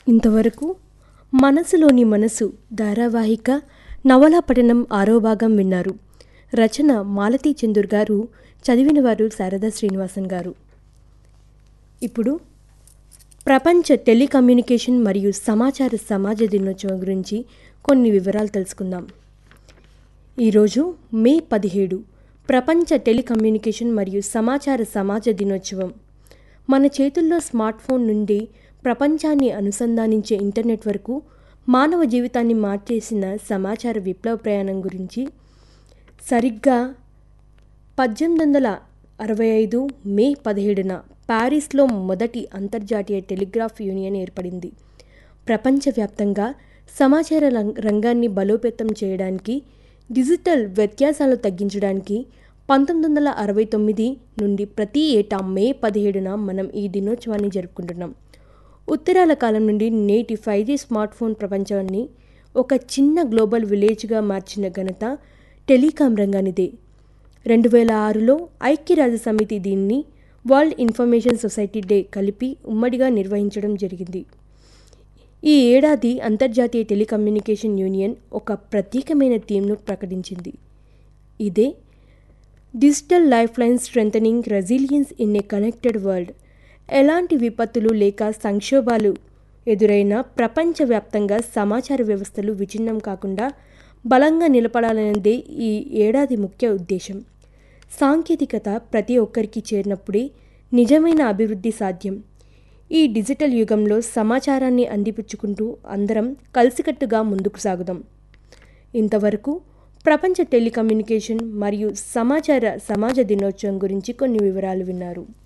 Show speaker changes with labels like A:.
A: ఇంతవరకు మనసులోని మనసు ధారావాహిక నవలా పఠనం ఆరో భాగం విన్నారు రచన మాలతీ చందూర్ గారు చదివినవారు శారదా శ్రీనివాసన్ గారు ఇప్పుడు ప్రపంచ టెలికమ్యూనికేషన్ మరియు సమాచార సమాజ దినోత్సవం గురించి కొన్ని వివరాలు తెలుసుకుందాం ఈరోజు మే పదిహేడు ప్రపంచ టెలికమ్యూనికేషన్ మరియు సమాచార సమాజ దినోత్సవం మన చేతుల్లో స్మార్ట్ ఫోన్ నుండి ప్రపంచాన్ని అనుసంధానించే ఇంటర్నెట్ వరకు మానవ జీవితాన్ని మార్చేసిన సమాచార విప్లవ ప్రయాణం గురించి సరిగ్గా పద్దెనిమిది వందల అరవై ఐదు మే పదిహేడున ప్యారిస్లో మొదటి అంతర్జాతీయ టెలిగ్రాఫ్ యూనియన్ ఏర్పడింది ప్రపంచవ్యాప్తంగా సమాచార రం- రంగాన్ని బలోపేతం చేయడానికి డిజిటల్ వ్యత్యాసాలు తగ్గించడానికి పంతొమ్మిది వందల అరవై తొమ్మిది నుండి ప్రతి ఏటా మే పదిహేడున మనం ఈ దినోత్సవాన్ని జరుపుకుంటున్నాం ఉత్తరాల కాలం నుండి నేటి ఫైవ్ జీ స్మార్ట్ ఫోన్ ప్రపంచాన్ని ఒక చిన్న గ్లోబల్ విలేజ్గా మార్చిన ఘనత టెలికాం రంగానిదే రెండు వేల ఆరులో ఐక్యరాజ్య సమితి దీన్ని వరల్డ్ ఇన్ఫర్మేషన్ సొసైటీ డే కలిపి ఉమ్మడిగా నిర్వహించడం జరిగింది ఈ ఏడాది అంతర్జాతీయ టెలికమ్యూనికేషన్ యూనియన్ ఒక ప్రత్యేకమైన థీమ్ను ప్రకటించింది ఇదే digital lifeline strengthening resilience in a connected world ఎలాంటి విపత్తులు లేక సంక్షోభాలు ఎదురైనా ప్రపంచవ్యాప్తంగా సమాచార వ్యవస్థలు విచ్ఛిన్నం కాకుండా బలంగా నిలబడాలన్నదే ఈ ఏడాది ముఖ్య ఉద్దేశం సాంకేతికత ప్రతి ఒక్కరికి చేరినప్పుడే నిజమైన అభివృద్ధి సాధ్యం ఈ డిజిటల్ యుగంలో సమాచారాన్ని అందిపుచ్చుకుంటూ అందరం కలిసికట్టుగా ముందుకు సాగుదాం ఇంతవరకు ప్రపంచ టెలికమ్యూనికేషన్ మరియు సమాచార సమాజ దినోత్సవం గురించి కొన్ని వివరాలు విన్నారు